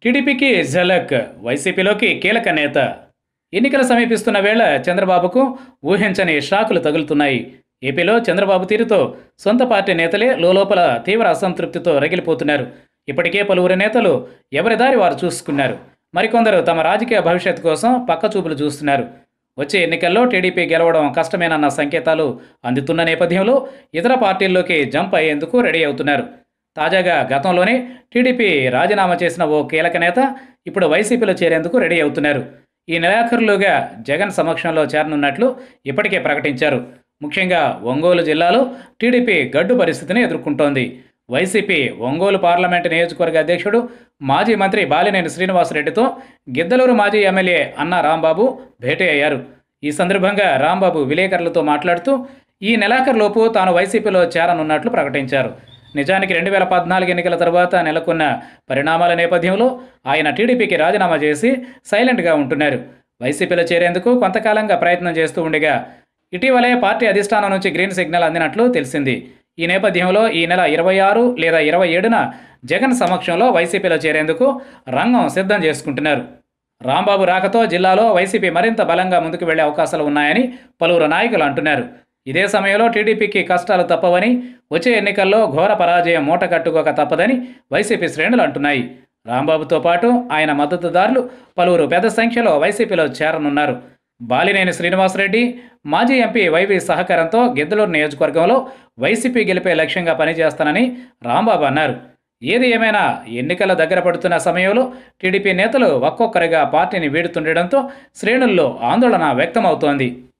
టీడీపీకి ఝలక్ వైసీపీలోకి కీలక నేత ఎన్నికలు సమీపిస్తున్న వేళ చంద్రబాబుకు ఊహించని షాకులు తగులుతున్నాయి ఏపీలో చంద్రబాబు తీరుతో సొంత పార్టీ నేతలే లోపల తీవ్ర అసంతృప్తితో రగిలిపోతున్నారు ఇప్పటికే పలువురు నేతలు ఎవరి దారి వారు చూసుకున్నారు మరికొందరు తమ రాజకీయ భవిష్యత్తు కోసం పక్కచూపులు చూస్తున్నారు వచ్చే ఎన్నికల్లో టీడీపీ గెలవడం కష్టమేనన్న సంకేతాలు అందుతున్న నేపథ్యంలో ఇతర పార్టీల్లోకి జంప్ అయ్యేందుకు రెడీ అవుతున్నారు తాజాగా గతంలోనే టీడీపీ రాజీనామా చేసిన ఓ కీలక నేత ఇప్పుడు వైసీపీలో చేరేందుకు రెడీ అవుతున్నారు ఈ నెలాఖరులోగా జగన్ సమక్షంలో చేరనున్నట్లు ఇప్పటికే ప్రకటించారు ముఖ్యంగా ఒంగోలు జిల్లాలో టీడీపీ గడ్డు పరిస్థితిని ఎదుర్కొంటోంది వైసీపీ ఒంగోలు పార్లమెంటు నియోజకవర్గ అధ్యక్షుడు మాజీ మంత్రి బాలినేని శ్రీనివాసరెడ్డితో గిద్దలూరు మాజీ ఎమ్మెల్యే అన్న రాంబాబు భేటీ అయ్యారు ఈ సందర్భంగా రాంబాబు విలేకరులతో మాట్లాడుతూ ఈ నెలాఖరులోపు తాను వైసీపీలో చేరనున్నట్లు ప్రకటించారు నిజానికి రెండు వేల పద్నాలుగు ఎన్నికల తర్వాత నెలకొన్న పరిణామాల నేపథ్యంలో ఆయన టీడీపీకి రాజీనామా చేసి సైలెంట్గా ఉంటున్నారు వైసీపీలో చేరేందుకు కొంతకాలంగా ప్రయత్నం చేస్తూ ఉండగా ఇటీవలే పార్టీ అధిష్టానం నుంచి గ్రీన్ సిగ్నల్ అందినట్లు తెలిసింది ఈ నేపథ్యంలో ఈ నెల ఇరవై ఆరు లేదా ఇరవై ఏడున జగన్ సమక్షంలో వైసీపీలో చేరేందుకు రంగం సిద్ధం చేసుకుంటున్నారు రాంబాబు రాకతో జిల్లాలో వైసీపీ మరింత బలంగా ముందుకు వెళ్లే అవకాశాలు ఉన్నాయని పలువురు నాయకులు అంటున్నారు ఇదే సమయంలో టీడీపీకి కష్టాలు తప్పవని వచ్చే ఎన్నికల్లో ఘోర పరాజయం మూట కట్టుకోక తప్పదని వైసీపీ శ్రేణులు అంటున్నాయి రాంబాబుతో పాటు ఆయన మద్దతుదారులు పలువురు పెద్ద సంఖ్యలో వైసీపీలో చేరనున్నారు బాలినేని శ్రీనివాసరెడ్డి మాజీ ఎంపీ వైవి సహకారంతో గిద్దలూరు నియోజకవర్గంలో వైసీపీ గెలిపే లక్ష్యంగా పనిచేస్తానని రాంబాబు అన్నారు ఏది ఏమైనా ఎన్నికల దగ్గర పడుతున్న సమయంలో టీడీపీ నేతలు ఒక్కొక్కరిగా పార్టీని వీడుతుండటంతో శ్రేణుల్లో ఆందోళన వ్యక్తమవుతోంది